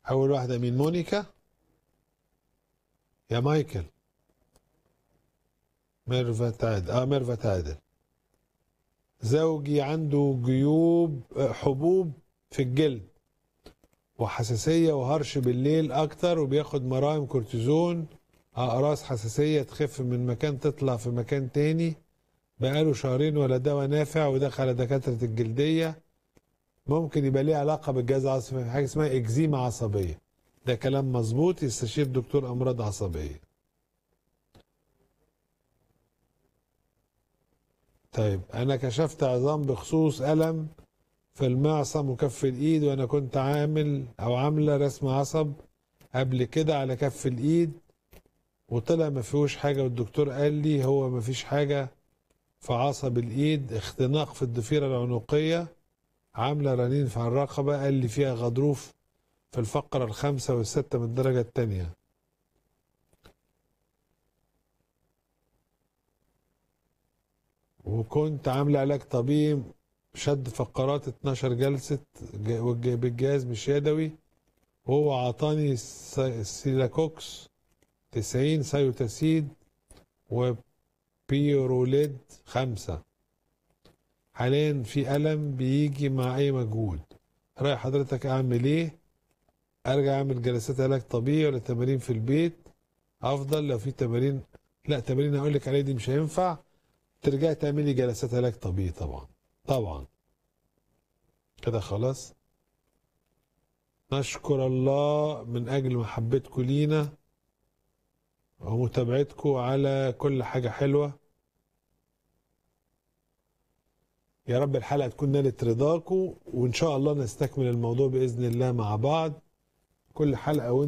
أول واحدة مين مونيكا يا مايكل ميرفت عادل اه ميرفت عادل زوجي عنده جيوب آه، حبوب في الجلد وحساسية وهرش بالليل أكتر وبياخد مراهم كورتيزون أقراص حساسية تخف من مكان تطلع في مكان تاني بقاله شهرين ولا دواء نافع ودخل على دكاترة الجلدية ممكن يبقى ليه علاقة بالجهاز العصبي حاجة اسمها إكزيما عصبية ده كلام مظبوط يستشير دكتور أمراض عصبية طيب أنا كشفت عظام بخصوص ألم في المعصم وكف الإيد وأنا كنت عامل أو عاملة رسم عصب قبل كده على كف الإيد وطلع ما فيهوش حاجة والدكتور قال لي هو ما فيش حاجة في عصب الإيد اختناق في الضفيرة العنقية عاملة رنين في الرقبة قال لي فيها غضروف في الفقرة الخامسة والستة من الدرجة التانية وكنت عاملة علاج طبيعي شد فقرات 12 جلسة ج- والج- بالجهاز مش يدوي وهو عطاني س- سيلاكوكس 90 سايوتاسيد وبيروليد خمسة حاليا في ألم بيجي مع أي مجهود رأي حضرتك أعمل إيه؟ أرجع أعمل جلسات علاج طبيعي ولا تمارين في البيت أفضل لو في تمارين لا تمارين أقول لك عليها دي مش هينفع ترجعي تعملي جلسات علاج طبيعي طبعا طبعا كده خلاص نشكر الله من أجل محبتكم لينا ومتابعتكم على كل حاجة حلوة يا رب الحلقة تكون نالت رضاكم وإن شاء الله نستكمل الموضوع بإذن الله مع بعض كل حلقة وانت